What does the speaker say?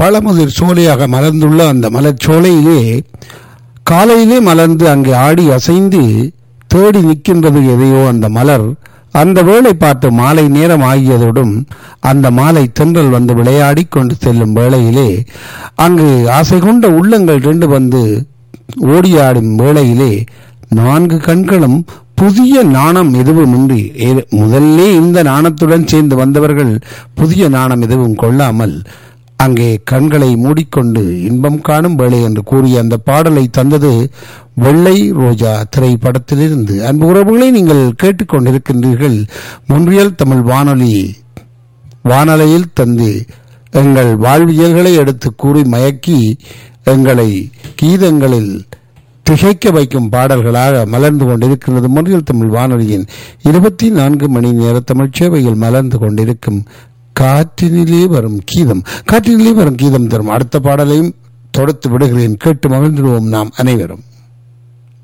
பழமுதிர் சோலையாக மலர்ந்துள்ள அந்த மலர்ச்சோலையிலே காலையிலே மலர்ந்து அங்கே ஆடி அசைந்து தேடி நிற்கின்றது எதையோ அந்த மலர் அந்த வேளை பார்த்து மாலை நேரம் ஆகியதோடும் அந்த மாலை தென்றல் வந்து விளையாடி கொண்டு செல்லும் வேளையிலே அங்கு ஆசை கொண்ட உள்ளங்கள் ரெண்டு வந்து ஓடியாடும் வேளையிலே நான்கு கண்களும் புதிய நாணம் எதுவுமின்றி ஏ- முதல்லே இந்த நாணத்துடன் சேர்ந்து வந்தவர்கள் புதிய நாணம் எதுவும் கொள்ளாமல் அங்கே கண்களை மூடிக்கொண்டு இன்பம் காணும் வேளை என்று கூறிய அந்த பாடலை தந்தது வெள்ளை ரோஜா திரைப்படத்திலிருந்து அன்பு உறவுகளை நீங்கள் கேட்டுக்கொண்டிருக்கின்றீர்கள் முன்றியல் தமிழ் வானொலி வானலையில் தந்து எங்கள் வாழ்வியல்களை எடுத்து கூறி மயக்கி எங்களை கீதங்களில் திகைக்க வைக்கும் பாடல்களாக மலர்ந்து கொண்டிருக்கிறது முன்றியல் தமிழ் வானொலியின் இருபத்தி நான்கு மணி நேர தமிழ் சேவையில் மலர்ந்து கொண்டிருக்கும் காற்றினிலே வரும் கீதம் காற்றினிலே வரும் கீதம் தரும் அடுத்த பாடலையும் தொடுத்து விடுகிறேன் கேட்டு மகிழ்ந்துடுவோம் நாம் அனைவரும்